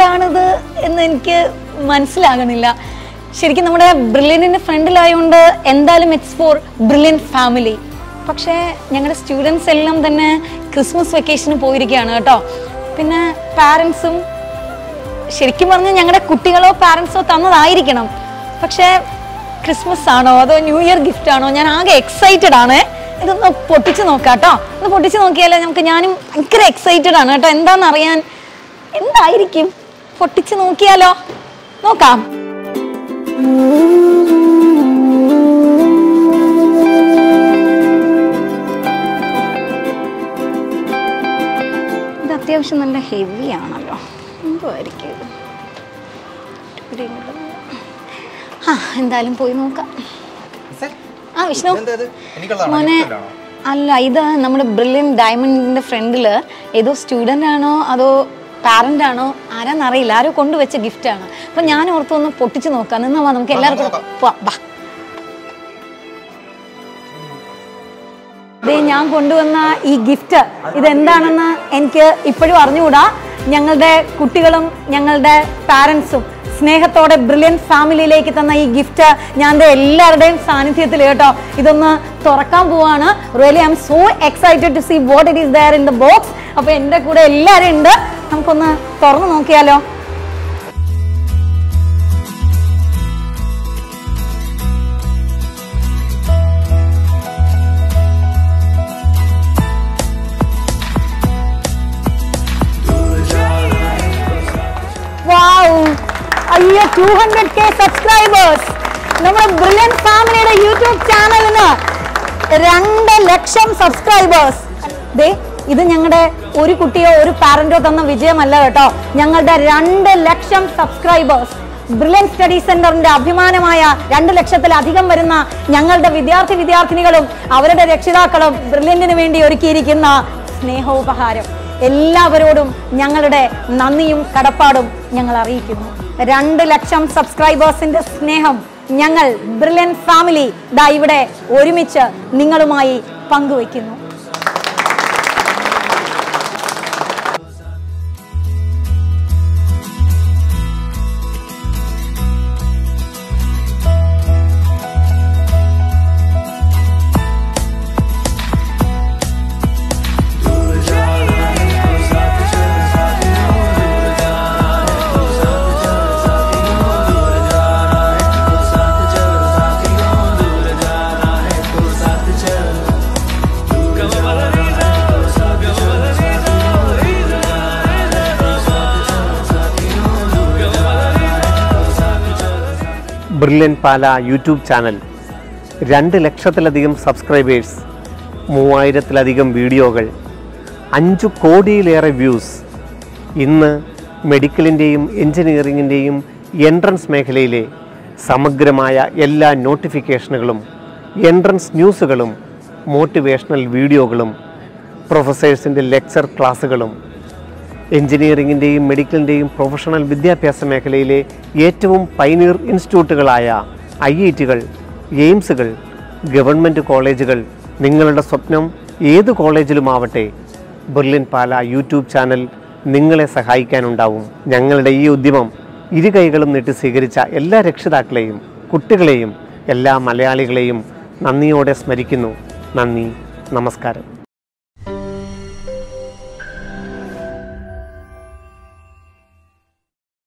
എന്താണിത് എന്ന് എനിക്ക് മനസ്സിലാകുന്നില്ല ശരിക്കും നമ്മുടെ ബ്രില്യൻറ്റിൻ്റെ ഫ്രണ്ടിലായതുകൊണ്ട് എന്തായാലും ഇറ്റ്സ് ഫോർ ബ്രില്യൻ ഫാമിലി പക്ഷേ ഞങ്ങളുടെ സ്റ്റുഡൻസ് എല്ലാം തന്നെ ക്രിസ്മസ് വെക്കേഷന് പോയിരിക്കുകയാണ് കേട്ടോ പിന്നെ പാരൻസും ശരിക്കും പറഞ്ഞാൽ ഞങ്ങളുടെ കുട്ടികളോ പാരൻസോ തന്നതായിരിക്കണം പക്ഷേ ക്രിസ്മസ് ആണോ അതോ ന്യൂ ഇയർ ഗിഫ്റ്റ് ആണോ ഞാൻ ആകെ എക്സൈറ്റഡ് ആണ് ഇതൊന്ന് പൊട്ടിച്ച് നോക്കാം കേട്ടോ ഒന്ന് പൊട്ടിച്ച് നോക്കിയാലേ നമുക്ക് ഞാനും ഭയങ്കര എക്സൈറ്റഡ് ആണ് കേട്ടോ എന്താണെന്ന് അറിയാൻ എന്തായിരിക്കും പൊട്ടിച്ച് നോക്കിയാലോ നോക്കാം ഇത് അത്യാവശ്യം നല്ല ഹെവി ആണല്ലോ എന്തുമായിരിക്കും ഇത് ഇവിടെ ഇങ്ങോട്ട് ആ എന്തായാലും പോയി നോക്കാം ആ വിഷ്ണു മോനെ അല്ല ഇത് നമ്മുടെ ബ്രില്യൻ ഡയമണ്ടിന്റെ ഫ്രണ്ടിൽ ഏതോ സ്റ്റുഡൻ്റ് ആണോ അതോ പാരന്റ് ആണോ ആരാന്നറിയില്ല ആരോ കൊണ്ടുവച്ച ഗിഫ്റ്റ് ആണ് അപ്പൊ ഞാൻ ഓർത്തു ഒന്ന് പൊട്ടിച്ച് നോക്കാം നിന്നാ വാ, നമുക്ക് എല്ലാവർക്കും പോവാം വാ ദേ ഞാൻ കൊണ്ടുവന്ന ഈ ഗിഫ്റ്റ് ഇതെന്താണെന്ന് എനിക്ക് ഇപ്പോഴും അറിഞ്ഞുകൂടാ ഞങ്ങളുടെ കുട്ടികളും ഞങ്ങളുടെ പാരൻസും സ്നേഹത്തോടെ ബ്രില്യൻ ഫാമിലിയിലേക്ക് തന്ന ഈ ഗിഫ്റ്റ് ഞാൻ ദേ എല്ലാവരുടെയും സാന്നിധ്യത്തിൽ കേട്ടോ ഇതൊന്ന് തുറക്കാൻ പോവാണ് really I am so excited to see what it is there in the box അപ്പോൾ എൻ്റെ കൂടെ എല്ലാവരും ഉണ്ട് നമുക്കൊന്ന് തുറന്നു നോക്കിയാലോ വാവ് അയ്യോ ടു ഹൺഡ്രഡ് കെ സബ്സ്ക്രൈബേഴ്സ് നമ്മുടെ ബ്രില്യൻ ഫാമിലിയുടെ യൂട്യൂബ് ചാനലിന് രണ്ട് ലക്ഷം സബ്സ്ക്രൈബേഴ്സ് ദേ ഇത് ഞങ്ങളുടെ ഒരു കുട്ടിയോ ഒരു പാരന്റോ തന്ന വിജയമല്ല കേട്ടോ ഞങ്ങളുടെ രണ്ട് ലക്ഷം സബ്സ്ക്രൈബേഴ്സ് ബ്രില്യൻ സ്റ്റഡി സെന്ററിന്റെ അഭിമാനമായ രണ്ട് ലക്ഷത്തിലധികം വരുന്ന ഞങ്ങളുടെ വിദ്യാർത്ഥി വിദ്യാർത്ഥിനികളും അവരുടെ രക്ഷിതാക്കളും ബ്രില്യന്റിന് വേണ്ടി ഒരുക്കിയിരിക്കുന്ന സ്നേഹോപഹാരം എല്ലാവരോടും ഞങ്ങളുടെ നന്ദിയും കടപ്പാടും ഞങ്ങൾ അറിയിക്കുന്നു രണ്ട് ലക്ഷം സബ്സ്ക്രൈബേഴ്സിന്റെ സ്നേഹം ഞങ്ങൾ ബ്രില്യൻ ഫാമിലി ദാ ഇവിടെ ഒരുമിച്ച് നിങ്ങളുമായി പങ്കുവയ്ക്കുന്നു ബ്രില്യൻ പാല യൂട്യൂബ് ചാനൽ രണ്ട് ലക്ഷത്തിലധികം സബ്സ്ക്രൈബേഴ്സ് മൂവായിരത്തിലധികം വീഡിയോകൾ അഞ്ചു കോടിയിലേറെ വ്യൂസ് ഇന്ന് മെഡിക്കലിൻ്റെയും എഞ്ചിനീയറിങ്ങിൻ്റെയും എൻട്രൻസ് മേഖലയിലെ സമഗ്രമായ എല്ലാ നോട്ടിഫിക്കേഷനുകളും എൻട്രൻസ് ന്യൂസുകളും മോട്ടിവേഷണൽ വീഡിയോകളും പ്രൊഫസേഴ്സിൻ്റെ ലെക്ചർ ക്ലാസ്സുകളും എഞ്ചിനീയറിംഗിൻ്റെയും മെഡിക്കലിൻ്റെയും പ്രൊഫഷണൽ വിദ്യാഭ്യാസ മേഖലയിലെ ഏറ്റവും പൈനീർ ഇൻസ്റ്റിറ്റ്യൂട്ടുകളായ ഐ ഐ ടികൾ എയിംസുകൾ ഗവൺമെൻറ് കോളേജുകൾ നിങ്ങളുടെ സ്വപ്നം ഏത് കോളേജിലുമാവട്ടെ ബെർലിൻ പാല യൂട്യൂബ് ചാനൽ നിങ്ങളെ സഹായിക്കാനുണ്ടാവും ഞങ്ങളുടെ ഈ ഉദ്യമം ഇരു കൈകളും നീട്ടി സ്വീകരിച്ച എല്ലാ രക്ഷിതാക്കളെയും കുട്ടികളെയും എല്ലാ മലയാളികളെയും നന്ദിയോടെ സ്മരിക്കുന്നു നന്ദി നമസ്കാരം